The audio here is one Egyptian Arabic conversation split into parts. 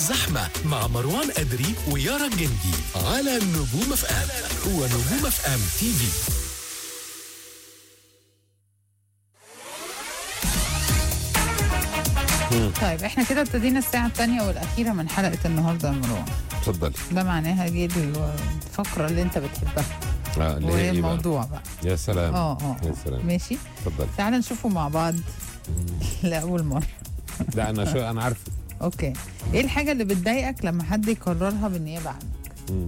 زحمة مع مروان أدري ويارا الجندي على نجوم اف ام هو نجوم اف ام تي في طيب احنا كده ابتدينا الساعة الثانية والأخيرة من حلقة النهاردة يا مروان اتفضلي ده معناها جه الفقرة اللي أنت بتحبها اه اللي هي وهي ايه بقى؟ الموضوع بقى يا سلام اه اه يا آه. سلام ماشي اتفضلي تعال نشوفه مع بعض لأول مرة لا انا شو انا عارف اوكي ايه الحاجة اللي بتضايقك لما حد يكررها بالنيابة عنك؟ مم.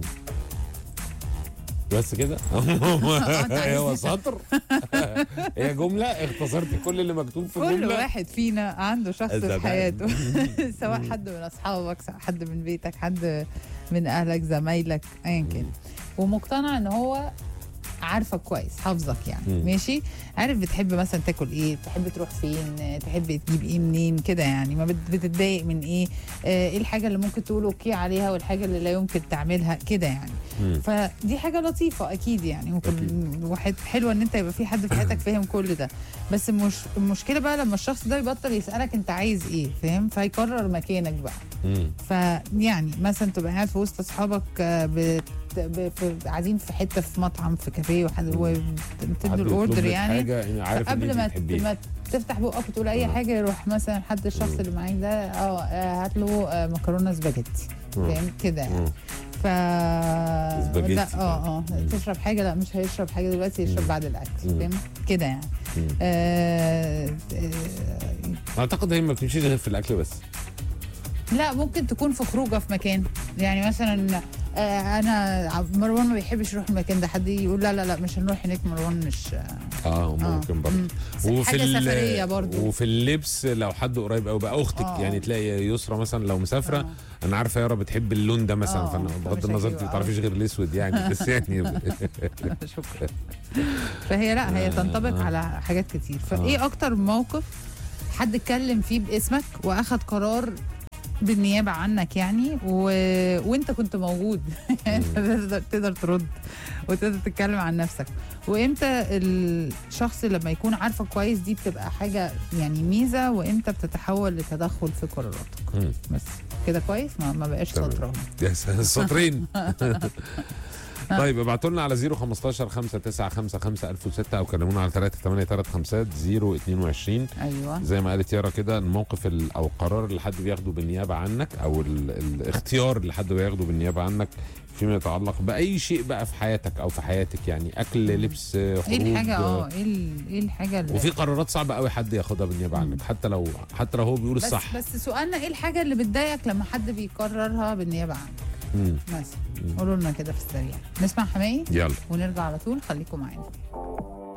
بس كده عايز- هو سطر هي جمله اختصرت كل اللي مكتوب في كل الجمله واحد فينا عنده شخص في الزمان. حياته سواء حد من اصحابك سواء حد من بيتك حد من اهلك زمايلك ايا كان ومقتنع ان هو عارفك كويس حافظك يعني مم. ماشي عارف بتحب مثلا تاكل ايه تحب تروح فين تحب تجيب ايه منين كده يعني ما بت- بتتضايق من ايه آه، ايه الحاجه اللي ممكن تقول اوكي عليها والحاجه اللي لا يمكن تعملها كده يعني مم. فدي حاجه لطيفه اكيد يعني ممكن أكيد. واحد حلوه ان انت يبقى في حد في حياتك فاهم كل ده بس مش المشكله بقى لما الشخص ده يبطل يسالك انت عايز ايه فاهم فيكرر مكانك بقى مم. فيعني مثلا تبقى قاعد في وسط اصحابك آه، بت... ب- في- قاعدين في حته في مطعم في كافيه وحد حد وبتدوا يطلب الاوردر لك يعني حاجه عارف ان قبل انت ما بتحبيها ما تفتح بقك وتقول اي مم. حاجه يروح مثلا حد الشخص مم. اللي معاك ده اه آه، هات له آه، مكرونه سباجيتي مم. فاهم كده يعني مم. ف سباجيتي لا اه اه مم. تشرب حاجه لا مش هيشرب حاجه دلوقتي يشرب مم. بعد الاكل مم. فاهم كده يعني مم. آه آه، اعتقد هي ما بتمشيش غير في الاكل بس لا ممكن تكون في خروجه في مكان يعني مثلا آه انا مروان ما بيحبش يروح المكان ده حد يقول لا لا لا مش هنروح هناك مروان مش اه ممكن برضه مم. حاجه ال- سفريه برضو وفي اللبس لو حد قريب قوي بقى اختك آه. يعني تلاقي يسرا مثلا لو مسافره آه. انا عارفه يارا بتحب اللون ده مثلا آه، فانا فمش بغض النظر انت هجيبه، ما تعرفيش آه. غير الاسود يعني بس يعني شكرا فهي لا هي تنطبق آه. على حاجات كتير فايه اكتر موقف حد اتكلم فيه باسمك واخد قرار بالنيابه عنك يعني و... وانت كنت موجود يعني أنت تقدر تقدر ترد وتقدر تتكلم عن نفسك وامتى الشخص لما يكون عارفك كويس دي بتبقى حاجه يعني ميزه وامتى بتتحول لتدخل في قراراتك مم. بس كده كويس ما, ما بقاش تمام. سطر أهو. يا س- سطرين طيب ابعتوا لنا على 015 595 1006 او كلمونا على 38335 022 ايوه زي ما قالت يارا كده الموقف ال- او القرار اللي حد بياخده بالنيابه عنك او ال- الاختيار اللي حد بياخده بالنيابه عنك فيما يتعلق باي شيء بقى في حياتك او في حياتك يعني اكل لبس خروج ايه الحاجه اه ايه ال- ايه الحاجه اللي وفي قرارات صعبه قوي حد ياخدها بالنيابه عنك حتى لو حتى لو هو بيقول بس الصح بس سؤالنا ايه الحاجه اللي بتضايقك لما حد بيكررها بالنيابه عنك مم. مثلا قولوا لنا كده في السريع نسمع حماقي يلا ونرجع على طول خليكم معانا